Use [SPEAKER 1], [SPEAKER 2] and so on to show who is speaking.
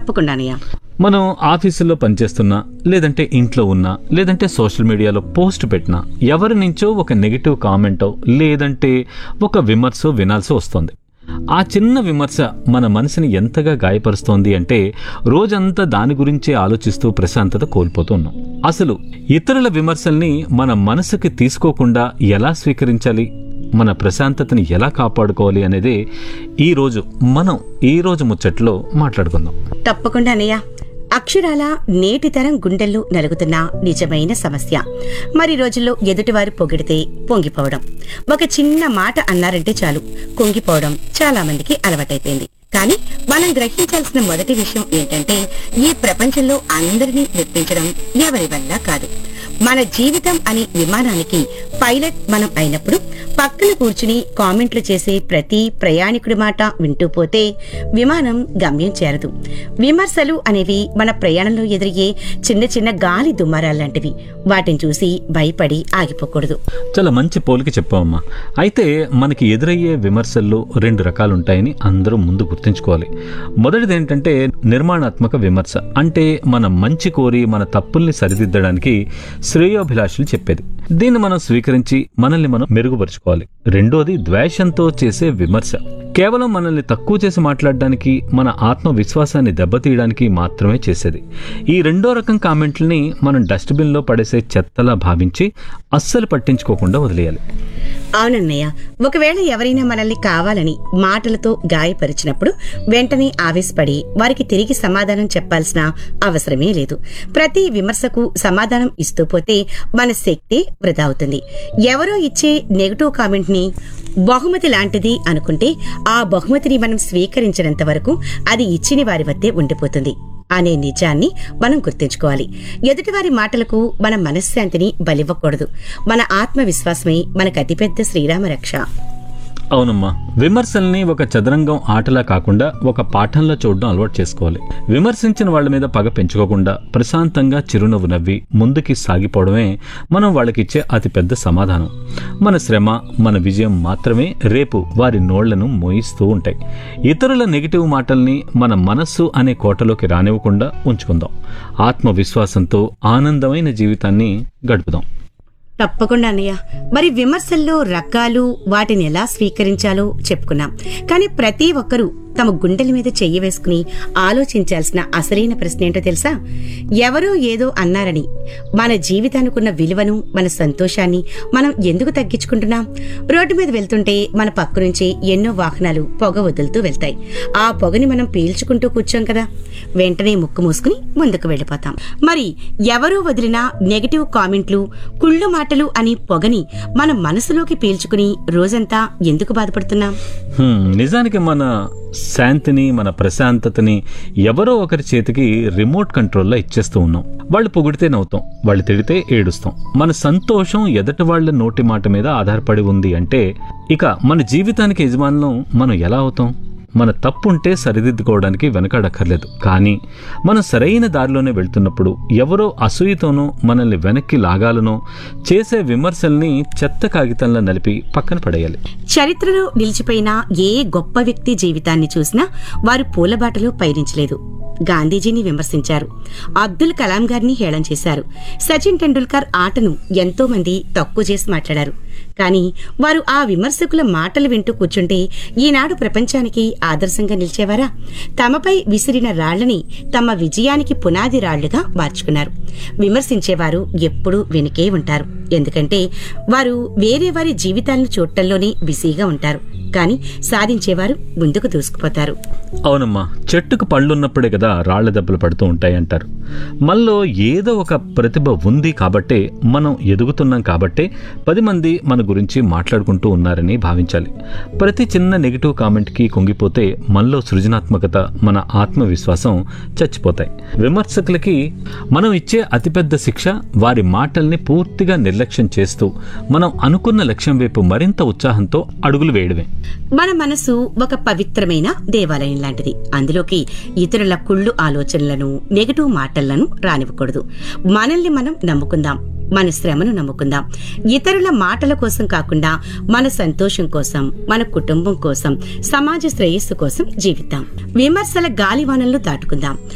[SPEAKER 1] తప్పకుండానయ్యా
[SPEAKER 2] మనం ఆఫీసుల్లో పనిచేస్తున్నా లేదంటే ఇంట్లో ఉన్నా లేదంటే సోషల్ మీడియాలో పోస్ట్ పెట్టినా ఎవరి నుంచో ఒక నెగిటివ్ కామెంటో లేదంటే ఒక విమర్శో వినాల్సి వస్తుంది ఆ చిన్న విమర్శ మన మనసుని ఎంతగా గాయపరుస్తోంది అంటే రోజంతా దాని గురించే ఆలోచిస్తూ ప్రశాంతత కోల్పోతూ ఉన్నాం అసలు ఇతరుల విమర్శల్ని మన మనసుకి తీసుకోకుండా ఎలా స్వీకరించాలి మన ప్రశాంతతని ఎలా కాపాడుకోవాలి అనేది ఈరోజు మనం ఈరోజు ముచ్చట్లో మాట్లాడుకుందాం
[SPEAKER 1] తప్పకుండా అన్నయ్య అక్షరాల నేటి తరం గుండెల్లో నలుగుతున్న నిజమైన సమస్య మరి రోజుల్లో ఎదుటివారు పొగిడితే పొంగిపోవడం ఒక చిన్న మాట అన్నారంటే చాలు కుంగిపోవడం చాలా మందికి అలవాటైపోయింది కానీ మనం గ్రహించాల్సిన మొదటి విషయం ఏంటంటే ఈ ప్రపంచంలో అందరినీ మెప్పించడం ఎవరి వల్ల కాదు మన జీవితం అనే విమానానికి పైలట్ మనం అయినప్పుడు పక్కన కూర్చుని కామెంట్లు చేసే ప్రతి ప్రయాణికుడి మాట వింటూ పోతే విమానం గమ్యం చేరదు విమర్శలు అనేవి మన ప్రయాణంలో ఎదురయ్యే చిన్న చిన్న గాలి దుమారాల్లాంటివి వాటిని చూసి భయపడి ఆగిపోకూడదు
[SPEAKER 2] చాలా మంచి పోలిక చెప్పావమ్మా అయితే మనకి ఎదురయ్యే విమర్శల్లో రెండు రకాలుంటాయని అందరూ ముందు గుర్తుంచుకోవాలి మొదటిది ఏంటంటే నిర్మాణాత్మక విమర్శ అంటే మన మంచి కోరి మన తప్పుల్ని సరిదిద్దడానికి శ్రేయోభిలాషులు చెప్పేది దీన్ని మనం స్వీకరించి మనల్ని మనం మెరుగుపరుచుకోవాలి రెండోది ద్వేషంతో చేసే విమర్శ కేవలం మనల్ని తక్కువ చేసి మాట్లాడడానికి మన ఆత్మవిశ్వాసాన్ని దెబ్బతీయడానికి మాత్రమే చేసేది ఈ రెండో రకం కామెంట్లని మనం డస్ట్బిన్లో పడేసే చెత్తలా భావించి అస్సలు పట్టించుకోకుండా వదిలేయాలి
[SPEAKER 1] అవునన్నయ్య ఒకవేళ ఎవరైనా మనల్ని కావాలని మాటలతో గాయపరిచినప్పుడు వెంటనే ఆవేశపడి వారికి తిరిగి సమాధానం చెప్పాల్సిన అవసరమే లేదు ప్రతి విమర్శకు సమాధానం ఇస్తూ పోతే మన శక్తి వృధా అవుతుంది ఎవరో ఇచ్చే నెగటివ్ కామెంట్ ని బహుమతి లాంటిది అనుకుంటే ఆ బహుమతిని మనం స్వీకరించినంత వరకు అది ఇచ్చిన వారి వద్దే ఉండిపోతుంది అనే నిజాన్ని మనం గుర్తుంచుకోవాలి ఎదుటివారి మాటలకు మన మనశ్శాంతిని బలివ్వకూడదు మన ఆత్మవిశ్వాసమే మనకు అతిపెద్ద శ్రీరామ రక్ష
[SPEAKER 2] అవునమ్మా విమర్శల్ని ఒక చదరంగం ఆటలా కాకుండా ఒక పాఠంలో చూడడం అలవాటు చేసుకోవాలి విమర్శించిన వాళ్ళ మీద పగ పెంచుకోకుండా ప్రశాంతంగా చిరునవ్వు నవ్వి ముందుకి సాగిపోవడమే మనం వాళ్ళకిచ్చే అతిపెద్ద సమాధానం మన శ్రమ మన విజయం మాత్రమే రేపు వారి నోళ్లను మోయిస్తూ ఉంటాయి ఇతరుల నెగిటివ్ మాటల్ని మన మనస్సు అనే కోటలోకి రానివ్వకుండా ఉంచుకుందాం ఆత్మవిశ్వాసంతో ఆనందమైన జీవితాన్ని గడుపుదాం
[SPEAKER 1] తప్పకుండా అన్నయ్య మరి విమర్శల్లో రకాలు వాటిని ఎలా స్వీకరించాలో చెప్పుకున్నాం కానీ ప్రతి ఒక్కరూ తమ గుండెల మీద చెయ్యి వేసుకుని ఆలోచించాల్సిన అసలైన ప్రశ్న ఏంటో తెలుసా ఎవరో ఏదో అన్నారని మన జీవితానికున్న విలువను మన సంతోషాన్ని మనం ఎందుకు తగ్గించుకుంటున్నాం రోడ్డు మీద వెళ్తుంటే మన పక్క నుంచి ఎన్నో వాహనాలు పొగ వదులుతూ వెళ్తాయి ఆ పొగని మనం పీల్చుకుంటూ కూర్చోం కదా వెంటనే ముక్కు మూసుకుని ముందుకు వెళ్ళిపోతాం మరి ఎవరో వదిలిన నెగటివ్ కామెంట్లు కుళ్ళు మాటలు అని పొగని మన మనసులోకి పీల్చుకుని రోజంతా ఎందుకు బాధపడుతున్నాం
[SPEAKER 2] హ్మ్, నిజానికి మన శాంతిని మన ప్రశాంతతని ఎవరో ఒకరి చేతికి రిమోట్ కంట్రోల్లో ఇచ్చేస్తూ ఉన్నాం వాళ్ళు పొగిడితే నవ్వుతాం వాళ్ళు తిడితే ఏడుస్తాం మన సంతోషం ఎదటి వాళ్ళ నోటి మాట మీద ఆధారపడి ఉంది అంటే ఇక మన జీవితానికి యజమానులం మనం ఎలా అవుతాం మన తప్పుంటే సరిదిద్దుకోవడానికి వెనకాడక్కర్లేదు కానీ మనం సరైన దారిలోనే వెళ్తున్నప్పుడు ఎవరో అసూయతోనో మనల్ని వెనక్కి లాగాలనో చేసే విమర్శల్ని చెత్త కాగితంలో నలిపి పక్కన పడేయాలి
[SPEAKER 1] చరిత్రలో నిలిచిపోయిన ఏ గొప్ప వ్యక్తి జీవితాన్ని చూసినా వారు పూలబాటలో పయనించలేదు గాంధీజీని విమర్శించారు అబ్దుల్ కలాం గారిని హేళన చేశారు సచిన్ టెండూల్కర్ ఆటను ఎంతో మంది తక్కువ చేసి మాట్లాడారు కానీ వారు ఆ విమర్శకుల మాటలు వింటూ కూర్చుంటే ఈనాడు ప్రపంచానికి ఆదర్శంగా నిలిచేవారా తమపై విసిరిన రాళ్లని తమ విజయానికి పునాది రాళ్లుగా మార్చుకున్నారు విమర్శించేవారు ఎప్పుడూ వెనుకే ఉంటారు ఎందుకంటే వారు వేరే వారి జీవితాలను చూడటంలోనే బిజీగా ఉంటారు కానీ సాధించేవారు ముందుకు దూసుకుపోతారు
[SPEAKER 2] అవునమ్మా చెట్టుకు పళ్ళున్నప్పుడే కదా రాళ్ల దెబ్బలు పడుతూ ఉంటాయి అంటారు మనలో ఏదో ఒక ప్రతిభ ఉంది కాబట్టే మనం ఎదుగుతున్నాం కాబట్టే పది మంది మన గురించి మాట్లాడుకుంటూ ఉన్నారని భావించాలి ప్రతి చిన్న నెగిటివ్ కామెంట్కి కుంగిపోతే మనలో సృజనాత్మకత మన ఆత్మవిశ్వాసం చచ్చిపోతాయి విమర్శకులకి మనం ఇచ్చే అతిపెద్ద శిక్ష వారి మాటల్ని పూర్తిగా నిర్లక్ష్యం చేస్తూ మనం అనుకున్న లక్ష్యం వైపు మరింత ఉత్సాహంతో అడుగులు వేయడమే
[SPEAKER 1] మన మనసు ఒక పవిత్రమైన దేవాలయం లాంటిది అందులోకి ఇతరుల కుళ్ళు ఆలోచనలను నెగటివ్ మాటలను రానివ్వకూడదు మనల్ని మనం నమ్ముకుందాం మన శ్రమను నమ్ముకుందాం ఇతరుల మాటల కోసం కాకుండా మన సంతోషం కోసం మన కుటుంబం కోసం సమాజ శ్రేయస్సు కోసం జీవిద్దాం విమర్శల గాలివానలను దాటుకుందాం